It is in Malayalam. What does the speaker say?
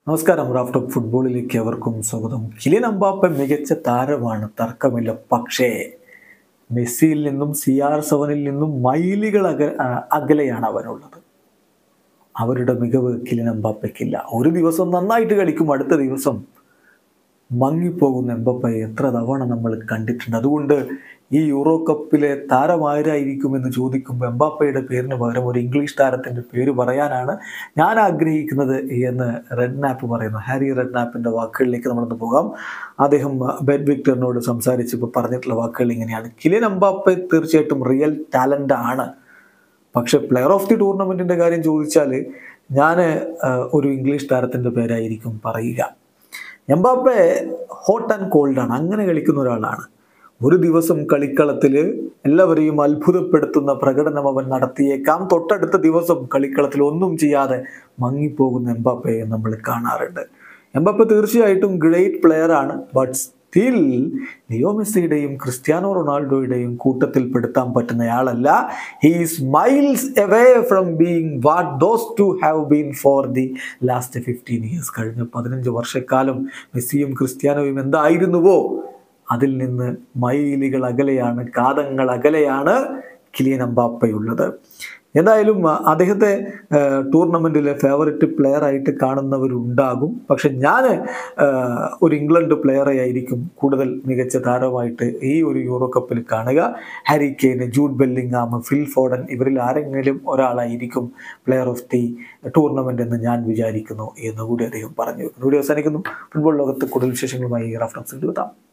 നമസ്കാരം റാഫ് ടോക്ക് ഫുട്ബോളിലേക്ക് അവർക്കും സ്വാഗതം കിലിയൻ അമ്പാപ്പ മികച്ച താരമാണ് തർക്കമില്ല പക്ഷേ മെസ്സിയിൽ നിന്നും സി ആർ സെവനിൽ നിന്നും മൈലുകൾ അക ആ, അകലെയാണ് അവനുള്ളത് അവരുടെ മികവ് കിലിയൻ അമ്പാപ്പയ്ക്കില്ല ഒരു ദിവസം നന്നായിട്ട് കളിക്കും അടുത്ത ദിവസം മങ്ങിപ്പോകുന്ന എംബപ്പയെ എത്ര തവണ നമ്മൾ കണ്ടിട്ടുണ്ട് അതുകൊണ്ട് ഈ യൂറോ കപ്പിലെ താരമാരായിരിക്കുമെന്ന് ചോദിക്കുമ്പോൾ എംബാപ്പയുടെ പേരിന് പകരം ഒരു ഇംഗ്ലീഷ് താരത്തിൻ്റെ പേര് പറയാനാണ് ഞാൻ ആഗ്രഹിക്കുന്നത് എന്ന് റെഡ് നാപ്പ് പറയുന്നു ഹാരി റെഡ് നാപ്പിൻ്റെ വാക്കുകളിലേക്ക് നമ്മളൊന്ന് പോകാം അദ്ദേഹം ബെഡ് വിക്ടറിനോട് സംസാരിച്ചപ്പോൾ പറഞ്ഞിട്ടുള്ള വാക്കുകൾ ഇങ്ങനെയാണ് കിലിയൻ എംബാപ്പെ തീർച്ചയായിട്ടും റിയൽ ടാലൻ്റ് ആണ് പക്ഷെ പ്ലെയർ ഓഫ് ദി ടൂർണമെൻറ്റിൻ്റെ കാര്യം ചോദിച്ചാൽ ഞാൻ ഒരു ഇംഗ്ലീഷ് താരത്തിൻ്റെ പേരായിരിക്കും പറയുക എംബാപ്പെ ഹോട്ട് ആൻഡ് കോൾഡാണ് അങ്ങനെ കളിക്കുന്ന ഒരാളാണ് ഒരു ദിവസം കളിക്കളത്തിൽ എല്ലാവരെയും അത്ഭുതപ്പെടുത്തുന്ന പ്രകടനം അവൻ നടത്തിയേക്കാം തൊട്ടടുത്ത ദിവസം കളിക്കളത്തിൽ ഒന്നും ചെയ്യാതെ മങ്ങിപ്പോകുന്ന എംബാപ്പയെ നമ്മൾ കാണാറുണ്ട് എംബാപ്പെ തീർച്ചയായിട്ടും ഗ്രേറ്റ് പ്ലെയർ ആണ് ബട്ട് സ്റ്റിൽ ലിയോ മെസ്സിയുടെയും ക്രിസ്ത്യാനോ റൊണാൾഡോയുടെയും കൂട്ടത്തിൽ പെടുത്താൻ പറ്റുന്നയാളല്ല he miles away from being what those two have been for the last fifteen years കഴിഞ്ഞ പതിനഞ്ച് വർഷക്കാലം മെസ്സിയും ക്രിസ്ത്യാനോയും എന്തായിരുന്നുവോ അതിൽ നിന്ന് മൈലുകൾ അകലെയാണ് കാതങ്ങൾ അകലെയാണ് കിലിയൻ അമ്പാപ്പയുള്ളത് എന്തായാലും ആ, അദ്ദേഹത്തെ ടൂർണമെൻറ്റിലെ ഫേവററ്റ് പ്ലെയർ ആയിട്ട് കാണുന്നവരുണ്ടാകും പക്ഷെ ഞാൻ ഒരു ഇംഗ്ലണ്ട് പ്ലെയറെ ആയിരിക്കും കൂടുതൽ മികച്ച താരമായിട്ട് ഈ ഒരു യൂറോ കപ്പിൽ കാണുക Harry Kane Jude Bellingham Phil Foden ഇവരിൽ ആരെങ്കിലും ഒരാളായിരിക്കും പ്ലെയർ ഓഫ് ദി ടൂർണമെൻ്റ് എന്ന് ഞാൻ വിചാരിക്കുന്നു എന്നുകൂടി അദ്ദേഹം പറഞ്ഞു വെക്കുന്നു വീഡിയോ അവസാനിക്കുന്നു ഫുട്ബോൾ ലോകത്ത് കൂടുതൽ വിശേഷങ്ങളുമായി റഫറൻസ് എഴുതാം